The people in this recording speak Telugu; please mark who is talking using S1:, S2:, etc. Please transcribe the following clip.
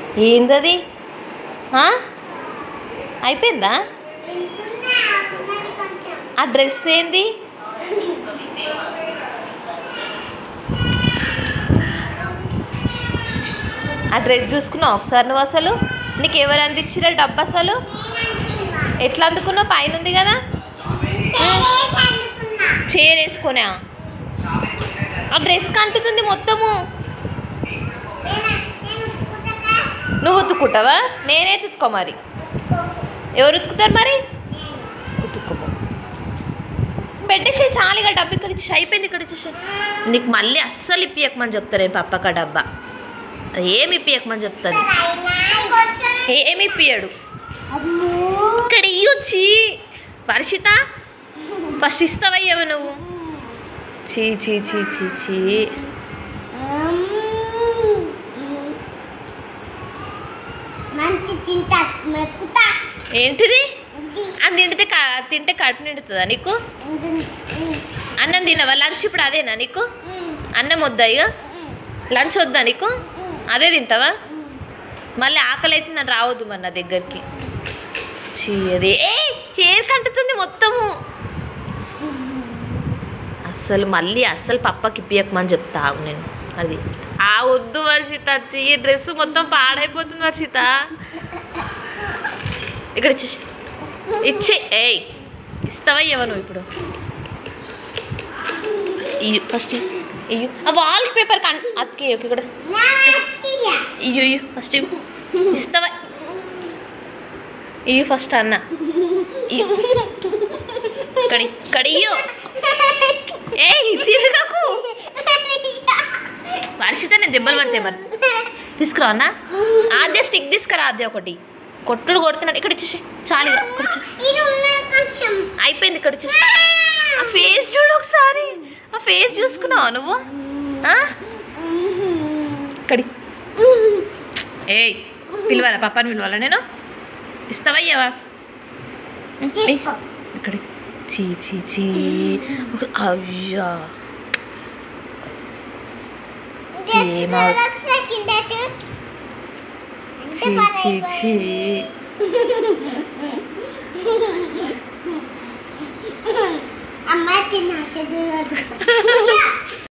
S1: ఏందది ఆ? అయిపోయిందా ఆ డ్రెస్ ఏంది ఆ డ్రెస్ చూసుకున్నావు ఒకసారి నువ్వు అసలు నీకు ఎవరు అందించారు డబ్బు అసలు ఎట్లా అందుకున్నావు పైన ఉంది కదా చీర వేసుకున్నా ఆ డ్రెస్ కంటుతుంది మొత్తము నువ్వు ఉతుక్కుంటావా నేనే ఉతుక్కో మరి ఎవరు ఉతుకుతారు మరి ఉతుక్కోపో పెట్టేసి చాలుగా డబ్బు ఇక్కడ ఇచ్చేసి అయిపోయింది ఇక్కడ ఇచ్చేసి నీకు మళ్ళీ అస్సలు ఇప్పియకమని చెప్తాను నేను పప్పక డబ్బా ఏమి ఇప్పియకమని చెప్తాను ఏమి ఇప్పియడు ఇక్కడ ఇయ్యొచ్చి వర్షిత ఫస్ట్ ఇస్తావయ్యావా నువ్వు చీ చీ చీ చీ చీ
S2: మంచి తింటా మెక్కుతా
S1: ఏంటిది
S2: ఇది
S1: అది నిండితే కా- తింటే కడుపు నిండుతుందా నీకు
S2: ఇది
S1: అన్నం తినవా లంచ్ ఇప్పుడు అదేనా నీకు అన్నం వద్దా ఇక లంచ్ వద్దా నీకు అదే తింటావా మళ్ళీ ఆకలి అయితే నన్ను రావద్దు మరి నా దగ్గరికి చీ అది ఏ హెయిర్ కంటుతుంది మొత్తము అస్సలు మళ్ళీ అస్సలు పప్పకి ఇప్పియకమని చెప్తా ఆగు నేను అది ఆ వద్దు వర్షిత చీ డ్రెస్ మొత్తం పాడైపోతుంది వర్షిత ఇక్కడ ఇచ్చేసి ఇచ్చే ఏయ్ ఇస్తావా ఇవ్వ నువ్వు ఇప్పుడు ఇయ్యు ఫస్ట్ ఇయ్యు ఆ వాల్ పేపర్ కన్ అతికి ఇక్కడ
S2: నాటియా
S1: ఇయ్యు ఇయ్యు ఫస్ట్ ఇవ్వు. ఇస్తావా ఇయ్యు ఫస్ట్ అన్న ఇయ్యు. ఇక్కడ ఇక్కడ ఇయ్యు ఏ తిరగకు వర్షిత నేను దెబ్బలు పడతాయి మరి తీసుకురా అన్న ఆద్య స్టిక్ తీసుకురా ఆద్య ఒకటి కొట్టుడు కొడుతున్నాడు ఇక్కడ ఇచ్చేసి చాలు ఇక, ఇక్కడ ఇచ్చేసి.
S2: ఇది ఉన్నది కొంచెం
S1: అయిపోయింది ఇక్కడ ఇచ్చేసి ఆ ఫేస్ చూడు ఒకసారి ఆ ఫేస్ చూసుకున్నావా నువ్వు ఆ? ఇక్కడి ఏయ్ పిలవాలా పప్పాని పిలవాలా నేను ఇస్తావా ఇయ్యవా
S2: తీసుకో
S1: ఇక్కడి చీ చీ చీ ఒక- అయ్యా ఏమో. చీ చీ చీ
S2: అమ్మ తిన్నా చదువు